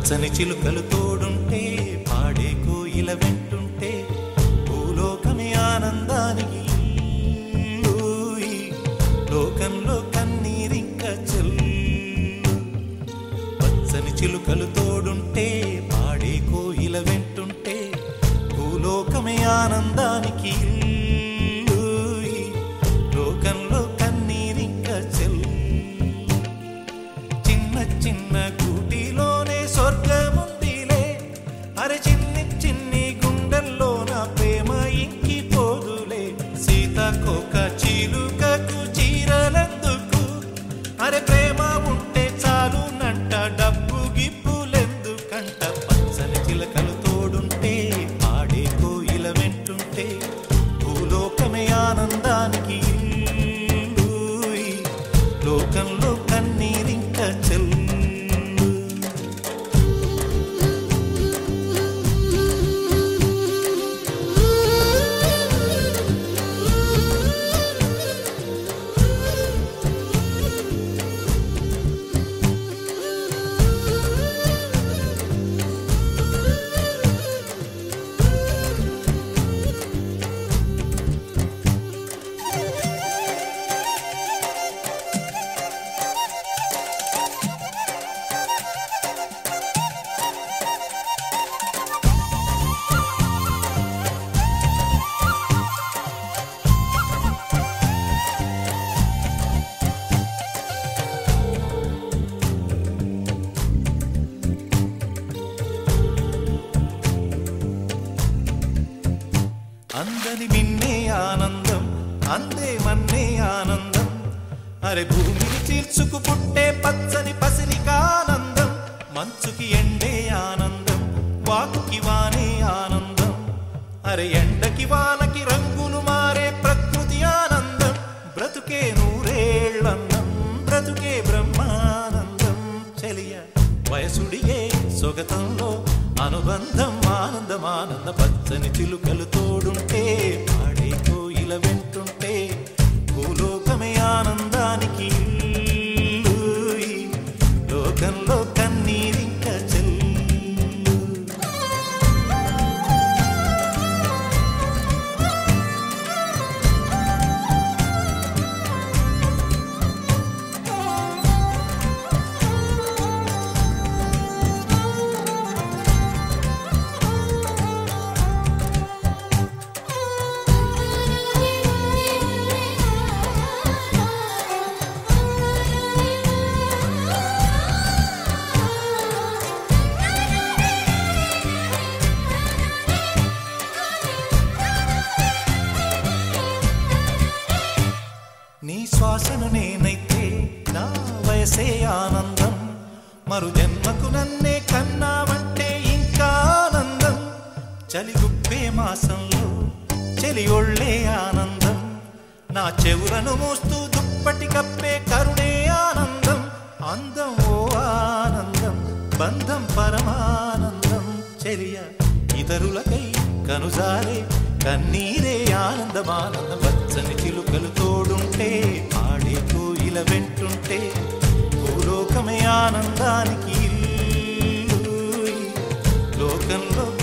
పచ్చని చిలుకలు తోడుంటే పాడే కోయిల వెంటుంటే భూలోకమే ఆనందానికి ఊయి. లోకంలో కన్నీరింక చెల్లు పచ్చని చిలుకలు తోడుంటే పాడే కోయిల వెంటుంటే భూలోకమే ఆనందానికి ఇల్లు. లోకంలో కన్నీరింక చెల్లు చిన్న చిన్న గూటిలోనే స్వర్గముందిలే అరే చిన్ని చిన్ని గుండెల్లో నా ప్రేమ ఇంకి పోదులే సీతకోక చీలుకకు చీరలెందుకు అరే ప్రేమ ఉంటే చాలు నంట డబ్బు గిప్పులెందుకంట పచ్చని చిలకలు తోడుంటే పాడే కోయిల వెంటుంటే భూలోకమే ఆనందానికి ఇల్లు. లోకంలో కన్నీరింక చెల్లు అందని మిన్నే ఆనందం అందే మన్నే ఆనందం అరే భూమిని చీల్చుకు పుట్టే పచ్చని పసిరికానందం మంచుకి ఎండే ఆనందం వాకుకి వానే ఆనందం అరే ఎండకి వానకి రంగులు మారే ప్రకృతి ఆనందం బ్రతుకే నూరేళ్ళందం బ్రతుకే బ్రహ్మానందం చెలియ వయసుడియే సొగతంలో అనుబంధం ఆనందం ఆనంద పచ్చని చిలుకలు తోడుంటే పాడే కోయిల వెంటుంటే భూలోకమే ఆనందానికి ఇల్లు. లోకంలో కన్నీరింక చెల్లు నీ శ్వాసను నేనైతే నా వయసే ఆనందం మరు జన్మకు నన్నే కన్నావంటే ఇంకా ఆనందం చలిగుప్పే మాసంలో చెలి ఒళ్ళే ఆనందం నా చెవులను మోస్తూ దుప్పటి కప్పే కరుణే ఆనందం అందం ఓ ఆనందం బంధం పరమానందం చెలియ ఇతరులకై కనుజారే కన్నీరే ఆనందమానందం వచ్చని చిలుకలు తోడుంటే ఆడే కోయిల వెంటుంటే భూలోకమే ఆనందానికి ఇల్లు. లోకంలో